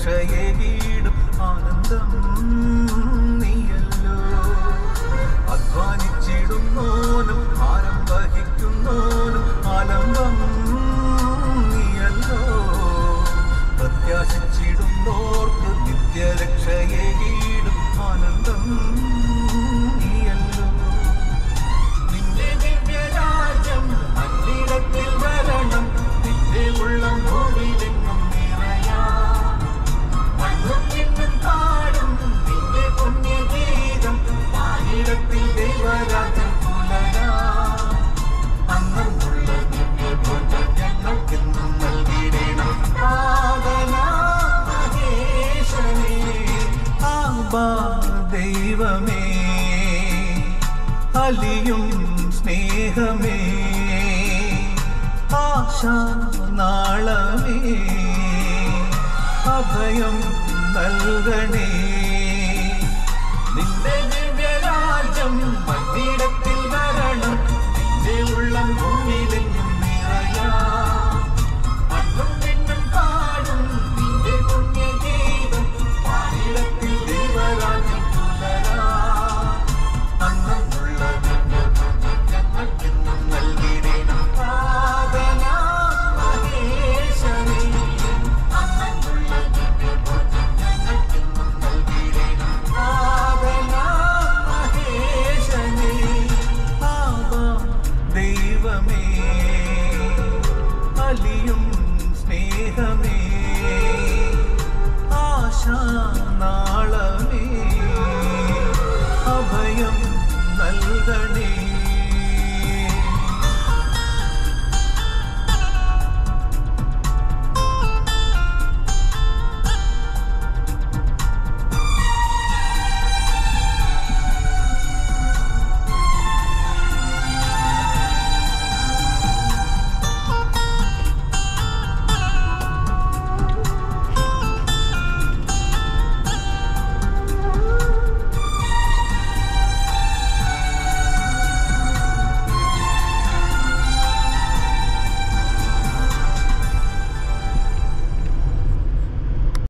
നിത്യരക്ഷയേകിടും ആനന്ദം നീയല്ലോ അധ്വാനിച്ചിടുന്നോനും ഭാരം വഹിക്കുന്നോനും ആലംബം നീയല്ലോ പ്രത്യാശിച്ചിടുന്നോർക്ക് നിത്യരക്ഷയേകിടും ആനന്ദം നീയല്ലോ നിന്റെ ദിവ്യരാജ്യം അന്നിടത്തിൽ വരണം നിന്റെ ഉള്ളം ഭൂമിയിലെങ്ങും നിറയാം മണ്ണും പിന്നും പാടും നിന്റെ പുണ്യഗീതം പാലിടത്തിൽ ദൈവരാജ്യം പുലരാം അന്നുള്ള ദിവ്യഭോജനം ഞങ്ങൾക്കെന്നും നൽകിയിടണം പാതനാ മഹേശനേ ആബാ ദൈവമേ അലിയും സ്നേഹമേ ആശ നാളമേ അഭയം നൽകണേ നിന്റെ ദിവ്യരാജ്യം മറ്റിടത്തിൽ വരണം നിന്റെ ഉള്ളം ഭൂമിയിലെങ്ങും നിറയാം മണ്ണും പിന്നും പാടും നിന്റെ പുണ്യഗീതം പാലിടത്തിൽ ദൈവരാജ്യം പുലരാം അന്നുള്ള ഞങ്ങൾക്കെന്നും നൽകിയിടണം പ്രാർത്ഥനാ മഹേശനേ. അന്നുള്ള ഞങ്ങൾക്കെന്നും നൽകിയിടണം പ്രാർത്ഥനാ മഹേശനേ. ആവാ ദൈവമേ അലിയും സ്നേഹമേ ആശാ നാളമേ അഭയം നൽകണേ